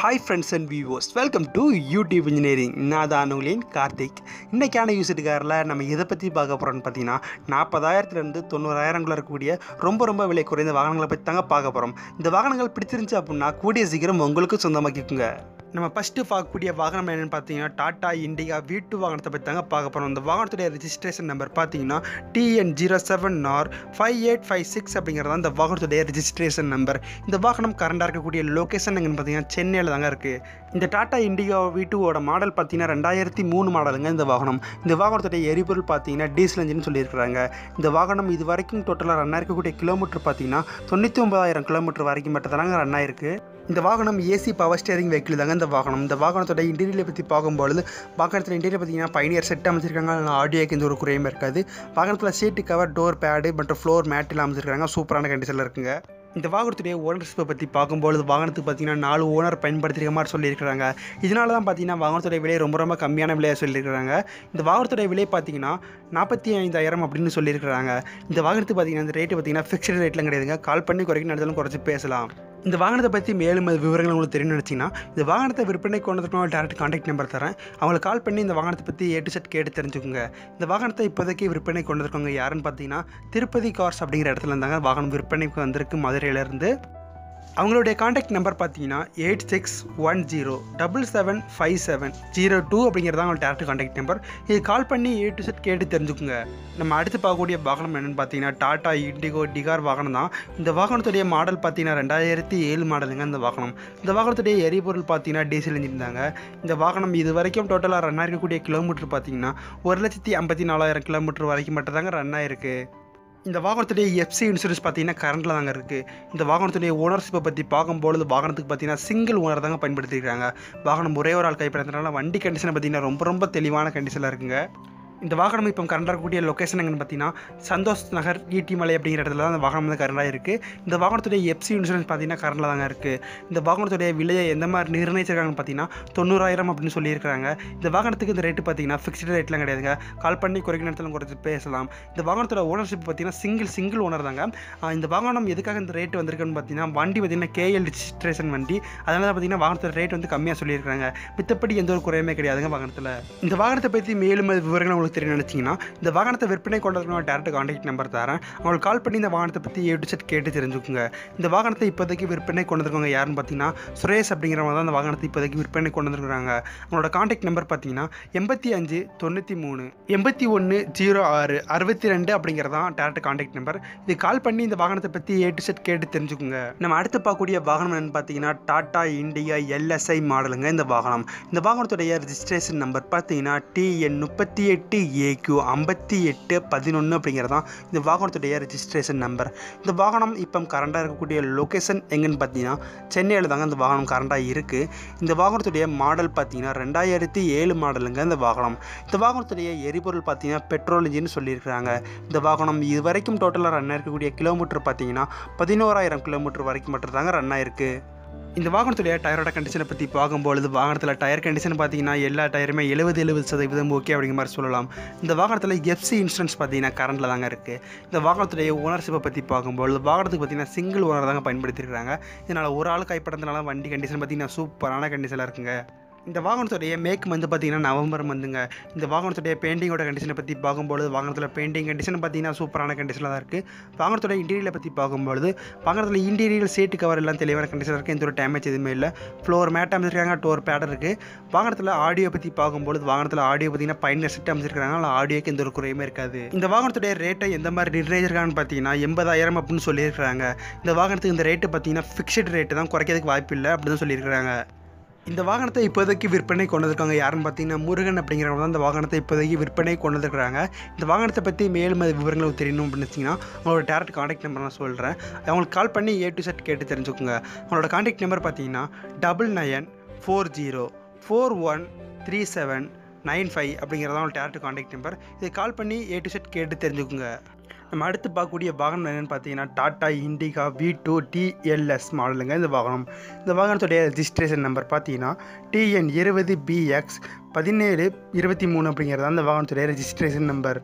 hi friends and viewers welcome to YouTube engineering நான் தான் உங்களின் கார்த்திக் இன்றைக்கான யூசிட் காரில் நம்ம எதை பற்றி பார்க்க போகிறோம்னு பார்த்தீங்கன்னா நாற்பதாயிரத்துலேருந்து தொண்ணூறாயிரங்குள்ள இருக்கக்கூடிய ரொம்ப ரொம்ப விலை குறைந்த வாகனங்களை பற்றி தாங்க பார்க்க போகிறோம் இந்த வாகனங்கள் பிடிச்சிருந்துச்சு அப்படின்னா கூடிய சீக்கிரம் உங்களுக்கும் சொந்தமாக்கிக்குங்க நம்ம ஃபஸ்ட்டு பார்க்கக்கூடிய வாகனம் என்னென்னு பார்த்தீங்கன்னா டாடா இண்டிகா வீட்டு வாகனத்தை பற்றி தாங்க பார்க்க போகிறோம் இந்த வாகனத்துடைய ரெஜிஸ்ட்ரேஷன் நம்பர் பார்த்தீங்கன்னா TN zero seven R five eight five six அப்படிங்கிறது தான் இந்த வாகனத்துடைய ரெஜிஸ்ட்ரேஷன் நம்பர் இந்த வாகனம் கரண்டாக இருக்கக்கூடிய லொக்கேஷன் எங்கன்னு பார்த்தீங்கன்னா சென்னையில் தாங்க இருக்குது இந்த டாடா இண்டிகா வீட்டுவோட மாடல் பார்த்தீங்கன்னா ரெண்டாயிரத்தி மூணு மாடலுங்க இந்த வாகனம் இந்த வாகனத்துடைய எரிபொருள் பார்த்தீங்கன்னா டீசல் இன்ஜின் சொல்லியிருக்கிறாங்க இந்த வாகனம் இது வரைக்கும் டோட்டலாக ரன் ஆயிருக்கக்கூடிய கிலோமீட்டர் பார்த்தீங்கன்னா தொண்ணூற்றி ஒன்பதாயிரம் கிலோமீட்டர் வரைக்கும் மட்டும் தாங்க ரன் ஆயிருக்கு இந்த வாகனம் ஏசி பவர் ஸ்டேரிங் வெஹிக்கிள் தாங்க இந்த வாகனம் இந்த வாகனத்தோட இன்டீரியரை பற்றி பார்க்கும்பொழுது வாகனத்தில் இன்டீரியர் பார்த்தீங்கன்னா பயணியர் செட் அமைச்சிருக்காங்க அதில் ஆடியோக்கு எந்த ஒரு குறையும் இருக்காது வாகனத்தில் சீட்டு கவர் டோர் பேடு மற்றும் ஃப்ளோர் மேட்டில் அமைச்சிருக்காங்க சூப்பரான கண்டிஷனில் இருக்குங்க இந்த வாகனத்துடைய ஓனர்ஷிப்பை பற்றி பார்க்கும்பொழுது வாகனத்துக்கு பார்த்தீங்கன்னா நாலு ஓனர் பயன்படுத்திருக்க மாதிரி சொல்லியிருக்கிறாங்க இதனால தான் பார்த்தீங்கன்னா வாகனத்துடைய விலை ரொம்ப ரொம்ப கம்மியான விலையாக சொல்லியிருக்கிறாங்க இந்த வாகனத்துடைய விலை பார்த்தீங்கன்னா நாற்பத்தி ஐந்தாயிரம் அப்படின்னு சொல்லியிருக்கிறாங்க இந்த வாகனத்துக்கு பார்த்தீங்கன்னா இந்த ரேட்டு பார்த்தீங்கன்னா ஃபிக்ஸ்டு ரேட்டில் கிடையாதுங்க கால் பண்ணி குறைக்க நடந்தாலும் குறைச்சி பேசலாம் இந்த வாகனத்தை பற்றி மேலும் அது விவரங்கள் உங்களுக்கு தெரியும்னு நினச்சிங்கன்னா இந்த வாகனத்தை விற்பனை கொண்டதுக்கு டேரக்ட் கான்டாக்ட் நம்பர் தரேன் அவங்களுக்கு கால் பண்ணி இந்த வாகனத்தை பற்றி ஏ டு செட் கேட்டு தெரிஞ்சுக்கோங்க இந்த வாகனத்தை இப்போதைக்கு விற்பனை கொண்டு இருக்கவங்க யாருன்னு பார்த்தீங்கன்னா திருப்பதி கார்ஸ் அப்படிங்கிற இடத்துல இருந்தாங்க வாகனம் விற்பனைக்கு வந்திருக்கு மதுரையிலேருந்து அவங்களுடைய காண்டாக்ட் நம்பர் பார்த்தீங்கன்னா eight six one zero double seven five seven zero two அப்படிங்கிறது அவங்க டேரக்ட் காண்டாக்ட் நம்பர் இது கால் பண்ணி ஏ டு செட் கேட்டு தெரிஞ்சுக்குங்க நம்ம அடுத்து பார்க்கக்கூடிய வாகனம் என்னென்னு பார்த்தீங்கன்னா டாடா இண்டிகோ டிகார் வாகனம் தான் இந்த வாகனத்துடைய மாடல் பார்த்தீங்கன்னா ரெண்டாயிரத்தி ஏழு மாடலுங்க இந்த வாகனம் இந்த வாகனத்துடைய எரிபொருள் பார்த்தீங்கன்னா டீசல் இன்ஜின் தாங்க இந்த வாகனம் இது வரைக்கும் டோட்டலாக ரன் ஆகிருக்கக்கூடிய கிலோமீட்டர் பார்த்தீங்கன்னா ஒரு லட்சத்தி ஐம்பத்தி நாலாயிரம் கிலோமீட்டர் வரைக்கும் மட்டும் தாங்க ரன் ஆயிருக்கு இந்த வாகனத்துடைய எஃப்சி இன்சூரன்ஸ் பார்த்தீங்கன்னா கரண்டில் தாங்க இருக்குது இந்த வாகனத்துடைய ஓனர்ஷிப்பை பற்றி பார்க்கும்பொழுது வாகனத்துக்கு பார்த்தீங்கன்னா சிங்கிள் ஓனர் தாங்க பயன்படுத்தியிருக்காங்க வாகனம் ஒரே ஒரு ஆள் கைப்பற்றதுனால வண்டி கண்டிஷனை பார்த்தீங்கன்னா ரொம்ப ரொம்ப தெளிவான கண்டிஷனில் இருக்குங்க இந்த வாகனம் இப்போ கரண்டாக இருக்கக்கூடிய லொக்கேஷன் எங்கன்னு பார்த்தீங்கன்னா சந்தோஷ் நகர் ஈட்டி மலை அப்படிங்கிற இடத்துல தான் இந்த வாகனம் வந்து கரண்டாக இருக்குது இந்த வாகனத்துடைய எஃப்சி இன்சூரன்ஸ் பார்த்தீங்கன்னா கரண்டில் தாங்க இருக்குது இந்த வாகனத்துடைய விலையை எந்த மாதிரி நிர்ணயிச்சிருக்காங்கன்னு பார்த்தீங்கன்னா தொண்ணூறாயிரம் அப்படின்னு சொல்லியிருக்காங்க இந்த வாகனத்துக்கு இந்த ரேட்டு பார்த்தீங்கன்னா ஃபிக்ஸ்டு ரேட்லாம் கிடையாதுங்க கால் பண்ணி குறைக்க நேரத்தில் குறைச்சி பேசலாம் இந்த வாகனத்தோட ஓனர்ஷிப் பார்த்தீங்கன்னா சிங்கிள் சிங்கிள் ஓனர் தாங்க ஆஹ் இந்த வாகனம் எதுக்காக இந்த ரேட் வந்திருக்குன்னு பார்த்தீங்கன்னா வண்டி பார்த்தீங்கன்னா கேஎல் ரிஜிஸ்ட்ரேஷன் வண்டி அதனால தான் பார்த்தீங்கன்னா வாகனத்தோட ரேட் வந்து கம்மியாக சொல்லியிருக்காங்க மித்தப்படி எந்த ஒரு குறையுமே கிடையாதுங்க வாகனத்தில் இந்த வாகனத்தை பற்றி மேலும் அது விவரங்கள் உங்களுக்கு தெரியும் நினச்சிங்கன்னா இந்த வாகனத்தை விற்பனை கொண்டதுக்கு நான் டேரக்ட் கான்டாக்ட் நம்பர் தரேன் அவங்களுக்கு கால் பண்ணி இந்த வாகனத்தை பற்றி ஏ டு செட் கேட்டு தெரிஞ்சுக்குங்க இந்த வாகனத்தை இப்போதைக்கு விற்பனை கொண்டு வந்திருக்கவங்க யாருன்னு பார்த்தீங்கன்னா சுரேஷ் அப்படிங்கிறவங்க தான் இந்த வாகனத்தை இப்போதைக்கு விற்பனை கொண்டு வந்திருக்காங்க அவங்களோட கான்டாக்ட் நம்பர் பார்த்தீங்கன்னா எண்பத்தி அஞ்சு தொண்ணூற்றி மூணு எண்பத்தி ஒன்று ஜீரோ ஆறு அறுபத்தி ரெண்டு அப்படிங்கிறது தான் டேரக்ட் கான்டாக்ட் நம்பர் இது கால் பண்ணி இந்த வாகனத்தை பற்றி ஏ டு செட் கேட்டு தெரிஞ்சுக்குங்க நம்ம அடுத்து பார்க்கக்கூடிய வாகனம் என்னன்னு பார்த்தீங்கன்னா டாடா இண்டியா எல்எஸ்ஐ மாடலுங்க இந்த வாகனம் இந்த வாகனத்துடைய ரெஜிஸ்ட்ரேஷன் நம்பர் பார்த்தீங்கன்னா டிஎன் முப்பத்தி எட்டு ஏக்யூ ஐம்பத்தி எட்டு பதினொன்று அப்படிங்கிறது தான் இந்த வாகனத்துடைய ரெஜிஸ்ட்ரேஷன் நம்பர் இந்த வாகனம் இப்போ கரண்டாக இருக்கக்கூடிய லொக்கேஷன் எங்கன்னு பார்த்தீங்கன்னா சென்னையில் தாங்க இந்த வாகனம் கரண்டாக இருக்குது இந்த வாகனத்துடைய மாடல் பார்த்தீங்கன்னா ரெண்டாயிரத்தி ஏழு மாடலுங்க இந்த வாகனம் இந்த வாகனத்துடைய எரிபொருள் பார்த்தீங்கன்னா பெட்ரோல் இன்ஜின் சொல்லியிருக்கிறாங்க இந்த வாகனம் இது வரைக்கும் டோட்டலாக ரன் ஆயிருக்கக்கூடிய கிலோமீட்டர் பார்த்தீங்கன்னா பதினோராயிரம் கிலோமீட்டர் வரைக்கும் மட்டும் தாங்க ரன் ஆயிருக்கு இந்த வாகனத்துடைய டயரோட கண்டிஷனை பற்றி பார்க்கும்பொழுது வாகனத்தில் டயர் கண்டிஷன் பார்த்தீங்கன்னா எல்லா டயருமே எழுபது எழுபது சதவீதம் ஓகே அப்படிங்கிற மாதிரி சொல்லலாம் இந்த வாகனத்தில் எஃப்சி இன்சூரன்ஸ் பார்த்தீங்கன்னா கரண்டில் தாங்க இருக்குது இந்த வாகனத்துடைய ஓனர்ஷிப்பை பற்றி பார்க்கும்பொழுது வாகனத்துக்கு பார்த்தீங்கன்னா சிங்கிள் ஓனர் தாங்க பயன்படுத்தியிருக்காங்க இதனால் ஒரு ஆள் கைப்பற்றதுனால வண்டி கண்டிஷன் பார்த்தீங்கன்னா சூப்பரான கண்டிஷனில் இருக்குங்க இந்த வாகனத்துடைய மேக் வந்து பார்த்தீங்கன்னா நவம்பர் வந்துங்க இந்த வாகனத்துடைய பெயிண்டிங்கோட கண்டிஷனை பற்றி பார்க்கும்பொழுது வாகனத்தில் பெயிண்டிங் கண்டிஷன் பார்த்தீங்கன்னா சூப்பரான கண்டிஷனில் தான் இருக்குது வாகனத்தோட இன்டீரியரை பற்றி பார்க்கும்பொழுது வாகனத்தில் இன்டீரியர் சீட்டு கவர் எல்லாம் தெளிவான கண்டிஷனில் இருக்குது எந்த ஒரு டேமேஜ் எதுவுமே இல்லை ஃப்ளோர் மேட் அமைச்சிருக்காங்க டோர் பேடர் இருக்குது வாகனத்தில் ஆடியோ பற்றி பார்க்கும்பொழுது வாகனத்தில் ஆடியோ பார்த்தீங்கன்னா பயனர் செட் அமைச்சிருக்காங்க அதில் ஆடியோக்கு எந்த ஒரு குறையுமே இருக்காது இந்த வாகனத்துடைய ரேட்டை எந்த மாதிரி நிர்ணயிச்சிருக்காங்கன்னு பார்த்தீங்கன்னா எண்பதாயிரம் அப்படின்னு சொல்லியிருக்காங்க இந்த வாகனத்துக்கு இந்த ரேட்டு பார்த்தீங்கன்னா ஃபிக்ஸ்டு ரேட்டு தான் குறைக்கிறதுக்கு வாய்ப்பு இல்லை அப்படின்னு தான் சொல்லியிருக்காங்க இந்த வாகனத்தை இப்போதைக்கு விற்பனை கொண்டு வந்திருக்காங்க யாருன்னு பார்த்தீங்கன்னா முருகன் அப்படிங்கிறவங்க தான் இந்த வாகனத்தை இப்போதைக்கு விற்பனை கொண்டு வந்திருக்காங்க இந்த வாகனத்தை பற்றி மேலும் அது விவரங்கள் தெரியணும் அப்படின்னு வச்சிங்கன்னா உங்களோட டேரக்ட் காண்டாக்ட் நம்பர் நான் சொல்கிறேன் அவங்களுக்கு கால் பண்ணி ஏ டு செட் கேட்டு தெரிஞ்சுக்கோங்க உங்களோட காண்டாக்ட் நம்பர் பார்த்தீங்கன்னா double nine four zero four one three seven nine five அப்படிங்கிறது தான் டேரக்ட் காண்டாக்ட் நம்பர் இதை கால் பண்ணி ஏ டு செட் கேட்டு தெரிஞ்சுக்கோங்க நம்ம அடுத்து பார்க்கக்கூடிய வாகனம் என்னென்னு பார்த்தீங்கன்னா Tata Indica V two DLS மாடலுங்க இந்த வாகனம் இந்த வாகனத்துடைய ரெஜிஸ்ட்ரேஷன் நம்பர் பார்த்தீங்கன்னா டிஎன் இருபது பிஎக்ஸ் பதினேழு இருபத்தி மூணு அப்படிங்கிறது அந்த வாகனத்துடைய ரெஜிஸ்ட்ரேஷன் நம்பர்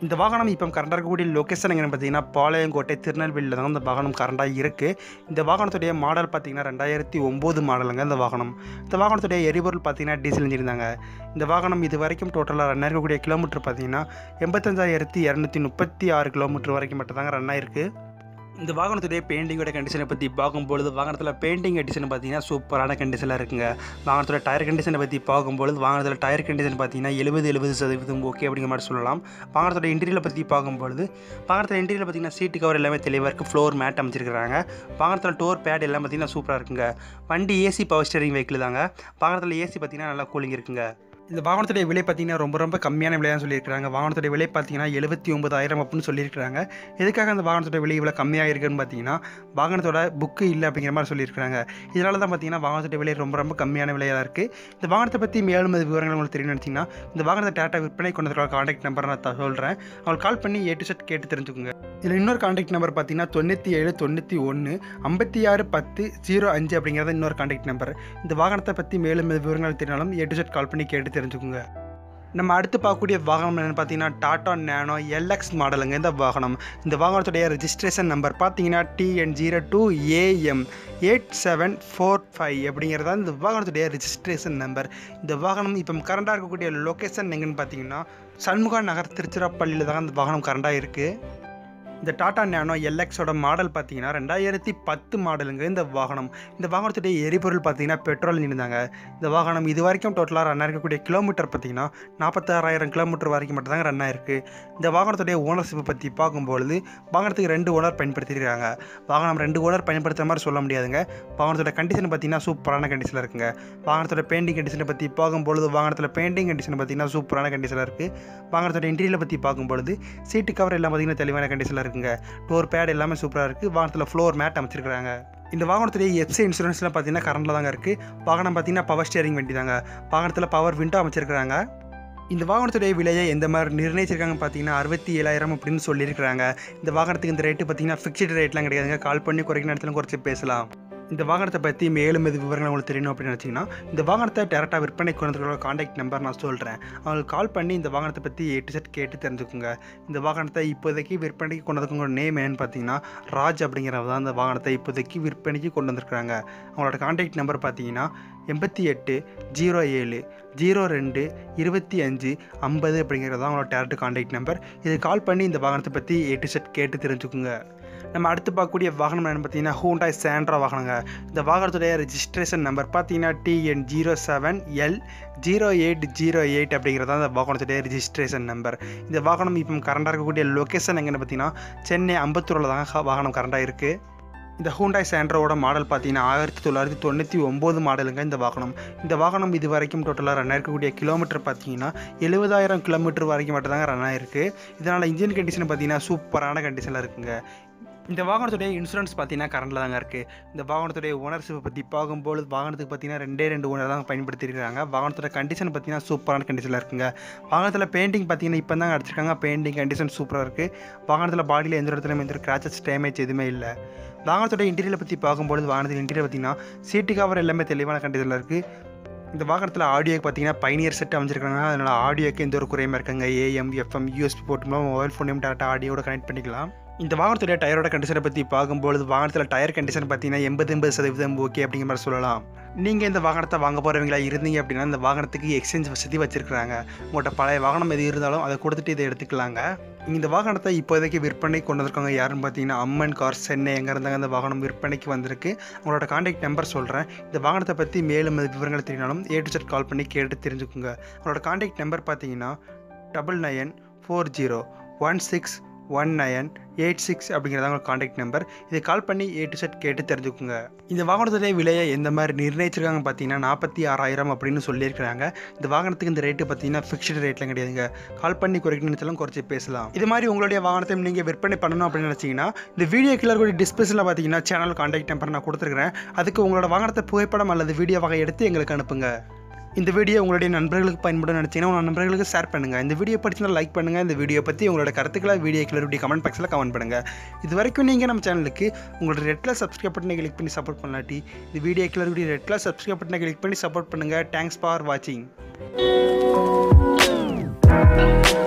இந்த வாகனம் இப்போ கரண்டாக இருக்கக்கூடிய லொக்கேஷன் எங்கன்னு பார்த்தீங்கன்னா பாளையங்கோட்டை திருநெல்வேலியில் தான் இந்த வாகனம் கரண்டாக இருக்குது இந்த வாகனத்துடைய மாடல் பார்த்தீங்கன்னா ரெண்டாயிரத்தி ஒம்பது மாடலுங்க இந்த வாகனம் இந்த வாகனத்துடைய எரிபொருள் பார்த்தீங்கன்னா டீசல் இன்ஜின் தாங்க இந்த வாகனம் இது வரைக்கும் டோட்டலாக ரன் ஆகக்கூடிய கிலோமீட்டர் பார்த்தீங்கன்னா எண்பத்தஞ்சாயிரத்தி இரநூத்தி முப்பத்தி ஆறு கிலோமீட்டர் வரைக்கும் மட்டும் தாங்க ரன் ஆயிருக்கு இந்த வாகனத்துடைய பெயிண்டிங்கோட கண்டிஷனை பற்றி பார்க்கும்பொழுது வாகனத்தில் பெயிண்டிங் கண்டிஷன் பார்த்தீங்கன்னா சூப்பரான கண்டிஷனில் இருக்குங்க வாகனத்தோட டயர் கண்டிஷனை பற்றி பார்க்கும்பொழுது வாகனத்தில் டயர் கண்டிஷன் பார்த்தீங்கன்னா எழுபது எழுபது சதவீதம் ஓகே அப்படிங்கிற மாதிரி சொல்லலாம் வாகனத்தோட இன்டீரியலை பற்றி பார்க்கும்பொழுது வாகனத்தில் இன்டீரியல் பார்த்தீங்கன்னா சீட்டு கவர் எல்லாமே தெளிவாக இருக்குது ஃப்ளோர் மேட் அமைச்சிருக்காங்க வாகனத்தில் டோர் பேட் எல்லாம் பார்த்தீங்கன்னா சூப்பராக இருக்குங்க வண்டி ஏசி பவர் ஸ்டேரிங் வெஹிக்கிள் தாங்க வாகனத்தில் ஏசி பார்த்தீங்கன்னா நல்லா கூலிங் இருக்குங்க இந்த வாகனத்துடைய விலை பார்த்தீங்கன்னா ரொம்ப ரொம்ப கம்மியான விலை தான் சொல்லியிருக்காங்க வாகனத்துடைய விலை பார்த்தீங்கன்னா எழுபத்தி ஒன்பதாயிரம் அப்படின்னு சொல்லியிருக்காங்க எதுக்காக அந்த வாகனத்துடைய விலை இவ்வளோ கம்மியாக இருக்குன்னு பார்த்தீங்கன்னா வாகனத்தோட புக்கு இல்லை அப்படிங்கிற மாதிரி சொல்லியிருக்காங்க இதனால தான் பார்த்தீங்கன்னா வாகனத்துடைய விலை ரொம்ப ரொம்ப கம்மியான விலையாக இருக்குது இந்த வாகனத்தை பற்றி மேலும் அது விவரங்கள் உங்களுக்கு தெரியும் நினச்சிங்கன்னா இந்த வாகனத்தை டேட்டா விற்பனை கொண்டதுக்காக காண்டாக்ட் நம்பர் நான் த- சொல்கிறேன் அவங்களுக்கு கால் பண்ணி ஏ டு செட் கேட்டு தெரிஞ்சுக்கோங்க இதில் இன்னொரு காண்டாக்ட் நம்பர் பார்த்தீங்கன்னா தொண்ணூற்றி ஏழு தொண்ணூற்றி ஒன்று ஐம்பத்தி ஆறு பத்து ஜீரோ அஞ்சு அப்படிங்கிறது இன்னொரு காண்டாக்ட் நம்பர் இந்த வாகனத்தை பற்றி மேலும் இது விவரங்கள் தெரிஞ்சாலும் ஏ டு செட் கால் பண்ணி கேட்டு தெரிஞ்சுக்கோங்க நம்ம அடுத்து பார்க்கக்கூடிய வாகனம் என்னென்னு பார்த்தீங்கன்னா டாடா நேனோ எல்எக்ஸ் மாடலுங்க இந்த வாகனம் இந்த வாகனத்துடைய ரெஜிஸ்ட்ரேஷன் நம்பர் பார்த்தீங்கன்னா TN zero two AM eight seven four five அப்படிங்கிறது இந்த வாகனத்துடைய ரெஜிஸ்ட்ரேஷன் நம்பர் இந்த வாகனம் இப்போ கரண்டாக இருக்கக்கூடிய லொக்கேஷன் எங்கன்னு பார்த்தீங்கன்னா சண்முகா நகர் திருச்சிராப்பள்ளியில் தான் இந்த வாகனம் கரண்டாக இருக்குது இந்த டாடா நேனோ எல்எக்ஸோட மாடல் பார்த்தீங்கன்னா ரெண்டாயிரத்தி பத்து மாடலுங்க இந்த வாகனம் இந்த வாகனத்துடைய எரிபொருள் பார்த்தீங்கன்னா பெட்ரோல் இருந்தாங்க இந்த வாகனம் இது வரைக்கும் டோட்டலாக ரன் ஆகக்கூடிய கிலோமீட்டர் பார்த்தீங்கன்னா நாற்பத்தாறாயிரம் கிலோமீட்டர் வரைக்கும் மட்டும் தாங்க ரன் ஆயிருக்கு இந்த வாகனத்துடைய ஓனர்ஷிப்பை பற்றி பார்க்கும்பொழுது வாகனத்துக்கு ரெண்டு ஓனர் பயன்படுத்தியிருக்காங்க வாகனம் ரெண்டு ஓனர் பயன்படுத்துகிற மாதிரி சொல்ல முடியாதுங்க வாகனத்தோட கண்டிஷன் பார்த்தீங்கன்னா சூப்பரான கண்டிஷனில் இருக்குங்க வாகனத்தோட பெயிண்டிங் கண்டிஷனை பற்றி பார்க்கும்பொழுது வாகனத்தில் பெயிண்டிங் கண்டிஷன் பார்த்தீங்கன்னா சூப்பரான கண்டிஷனில் இருக்குது வாகனத்தோட இன்டீரியலை பற்றி பார்க்கும்பொழுது சீட்டு கவர் எல்லாம் பார்த்தீங்கன்னா தெளிவான கண்டிஷனில் இருக்குங்க டோர் பேட் எல்லாமே சூப்பராக இருக்குது வாகனத்தில் ஃப்ளோர் மேட் அமைச்சிருக்காங்க இந்த வாகனத்துடைய எஃப்சி இன்சூரன்ஸ்லாம் பார்த்தீங்கன்னா கரண்டில் தாங்க இருக்குது வாகனம் பார்த்தீங்கன்னா பவர் ஸ்டியரிங் வண்டி தாங்க வாகனத்தில் பவர் விண்டோ அமைச்சிருக்காங்க இந்த வாகனத்துடைய விலையை எந்த மாதிரி நிர்ணயிச்சிருக்காங்க பார்த்தீங்கன்னா அறுபத்தி ஏழாயிரம் அப்படின்னு சொல்லியிருக்கிறாங்க இந்த வாகனத்துக்கு இந்த ரேட்டு பார்த்தீங்கன்னா ஃபிக்ஸ்டு ரேட்லாம் கிடையாதுங்க கால் பண்ணி குறைக்க நேரத்தில் குறைச்சி பேசலாம் இந்த வாகனத்தை பற்றி மேலும் எது விவரங்கள் உங்களுக்கு தெரியணும் அப்படின்னு நினச்சிங்கன்னா இந்த வாகனத்தை டேரெக்டாக விற்பனை கொண்டதுக்குள்ள காண்டாக்ட் நம்பர் நான் சொல்கிறேன் அவங்களுக்கு கால் பண்ணி இந்த வாகனத்தை பற்றி ஏ டு செட் கேட்டு தெரிஞ்சுக்கோங்க இந்த வாகனத்தை இப்போதைக்கு விற்பனைக்கு கொண்டதுக்குங்க நேம் என்னன்னு பார்த்தீங்கன்னா ராஜ் அப்படிங்கிறவங்க தான் இந்த வாகனத்தை இப்போதைக்கு விற்பனைக்கு கொண்டு வந்திருக்காங்க அவங்களோட காண்டாக்ட் நம்பர் பார்த்தீங்கன்னா எண்பத்தி எட்டு ஜீரோ ஏழு ஜீரோ ரெண்டு இருபத்தி அஞ்சு ஐம்பது அப்படிங்கிறது தான் அவங்களோட டேரக்ட் காண்டாக்ட் நம்பர் இது கால் பண்ணி இந்த வாகனத்தை பற்றி ஏ டு செட் கேட்டு தெரிஞ்சுக்குங்க நம்ம அடுத்து பார்க்கக்கூடிய வாகனம் என்னன்னு பார்த்தீங்கன்னா ஹூண்டாய் சாண்ட்ரா வாகனங்க இந்த வாகனத்துடைய ரெஜிஸ்ட்ரேஷன் நம்பர் பார்த்தீங்கன்னா TN zero seven L zero eight zero eight அப்படிங்கிறது தான் இந்த வாகனத்துடைய ரெஜிஸ்ட்ரேஷன் நம்பர் இந்த வாகனம் இப்போ கரண்டாக இருக்கக்கூடிய லொக்கேஷன் எங்கன்னு பார்த்தீங்கன்னா சென்னை அம்பத்தூரில் தாங்க வாகனம் கரண்டாக இருக்குது இந்த ஹூண்டாய் சாண்ட்ரோட மாடல் பார்த்தீங்கன்னா ஆயிரத்தி தொள்ளாயிரத்தி தொண்ணூற்றி ஒம்பது மாடலுங்க இந்த வாகனம் இந்த வாகனம் இது வரைக்கும் டோட்டலாக ரன் ஆயிருக்கக்கூடிய கிலோமீட்டர் பார்த்தீங்கன்னா எழுபதாயிரம் கிலோமீட்டர் வரைக்கும் மட்டும் தாங்க ரன் ஆயிருக்கு இதனால் இன்ஜின் கண்டிஷன் பார்த்தீங்கன்னா சூப்பரான கண்டிஷனில் இருக்குங்க இந்த வாகனத்துடைய இன்சூரன்ஸ் பார்த்தீங்கன்னா கரண்டில் தாங்க இருக்குது இந்த வாகனத்துடைய ஓனர்ஷிப்பை பற்றி பார்க்கும்போது வாகனத்துக்கு பார்த்தீங்கன்னா ரெண்டே ரெண்டு ஓனர் தான் பயன்படுத்தியிருக்காங்க வாகனத்தோட கண்டிஷன் பார்த்தீங்கன்னா சூப்பரான கண்டிஷனில் இருக்குங்க வாகனத்தில் பெயிண்டிங் பார்த்தீங்கன்னா இப்போ தாங்க அடிச்சிருக்காங்க பெயிண்டிங் கண்டிஷன் சூப்பராக இருக்குது வாகனத்தில் பாடியில் எந்த இடத்துலையும் எந்த கிராச்சஸ் டேமேஜ் எதுவுமே இல்லை வாகனத்தோட இன்டீரியலை பற்றி பார்க்கும்பொழுது வாகனத்தின் இன்டீரியர் பார்த்தீங்கன்னா சீட்டு கவர் எல்லாமே தெளிவான கண்டிஷனில் இருக்குது இந்த வாகனத்தில் ஆடியோக்கு பார்த்தீங்கன்னா பைனியர் செட் அமைச்சிருக்காங்க அதனால் ஆடியோக்கு எந்த ஒரு குறையுமா இருக்காங்க ஏஎம் எஃப்எம் யூஎஸ்பி போட்டு மொபைல் ஃபோனையும் டேட்டா ஆடியோட கனெக்ட் பண்ணிக்கலாம் இந்த வாகனத்துடைய டயரோட கண்டிஷனை பற்றி பார்க்கும்பொழுது வாகனத்தில் டயர் கண்டிஷன் பார்த்தீங்கன்னா எண்பது எண்பது சதவீதம் ஓகே அப்படிங்கிற மாதிரி சொல்லலாம் நீங்கள் இந்த வாகனத்தை வாங்க போகிறவங்களா இருந்தீங்க அப்படின்னா இந்த வாகனத்துக்கு எக்ஸ்சேஞ்ச் வசதி வச்சிருக்காங்க உங்கள்கிட்ட பழைய வாகனம் எது இருந்தாலும் அதை கொடுத்துட்டு இதை எடுத்துக்கலாங்க இந்த வாகனத்தை இப்போதைக்கு விற்பனை கொண்டு வந்திருக்காங்க யாருன்னு பார்த்தீங்கன்னா அம்மன் கார் சென்னை எங்கே இருந்தாங்க அந்த வாகனம் விற்பனைக்கு வந்திருக்கு உங்களோட காண்டாக்ட் நம்பர் சொல்கிறேன் இந்த வாகனத்தை பற்றி மேலும் அது விவரங்கள் தெரியனாலும் ஏ டு செட் கால் பண்ணி கேட்டு தெரிஞ்சுக்குங்க உங்களோட காண்டாக்ட் நம்பர் பார்த்தீங்கன்னா double nine four zero one six one nine eight six அப்படிங்கிறத உங்கள் காண்டாக்ட் நம்பர் இதை கால் பண்ணி ஏ டு செட் கேட்டு தெரிஞ்சுக்குங்க இந்த வாகனத்துடைய விலையை எந்த மாதிரி நிர்ணயிச்சிருக்காங்க பார்த்தீங்கன்னா நாற்பத்தி ஆறாயிரம் அப்படின்னு சொல்லியிருக்கிறாங்க இந்த வாகனத்துக்கு இந்த ரேட்டு பார்த்தீங்கன்னா ஃபிக்ஸ்டு ரேட்லாம் கிடையாதுங்க கால் பண்ணி குறைக்கணும்னு நினைச்சாலும் குறைச்சி பேசலாம் இது மாதிரி உங்களுடைய வாகனத்தை நீங்கள் விற்பனை பண்ணணும் அப்படின்னு நினச்சிங்கன்னா இந்த வீடியோ கீழே கூட டிஸ்பிளேஸில் பார்த்தீங்கன்னா சேனல் காண்டாக்ட் நம்பர் நான் கொடுத்துருக்கிறேன் அதுக்கு உங்களோட வாகனத்தை புகைப்படம் அல்லது வீடியோவாக எடுத்து எங்களுக்கு அனுப்புங்க இந்த வீடியோ உங்களுடைய நண்பர்களுக்கு பயன்படும் நினச்சிங்கன்னா உங்கள் நண்பர்களுக்கு ஷேர் பண்ணுங்கள் இந்த வீடியோ படிச்சுனா லைக் பண்ணுங்கள் இந்த வீடியோ பற்றி உங்களோட கருத்துக்களை வீடியோ கிளறி கமெண்ட் பாக்ஸில் கமெண்ட் பண்ணுங்கள் இது வரைக்கும் நீங்கள் நம்ம சேனலுக்கு உங்களோட ரெட் கலர் சப்ஸ்கிரைப் பட்டனை கிளிக் பண்ணி சப்போர்ட் பண்ணலாட்டி இந்த வீடியோ கிளறி ரெட் கலர் சப்ஸ்கிரைப் பட்டனை கிளிக் பண்ணி சப்போர்ட் பண்ணுங்கள் தேங்க்ஸ் ஃபார் வாட்சிங்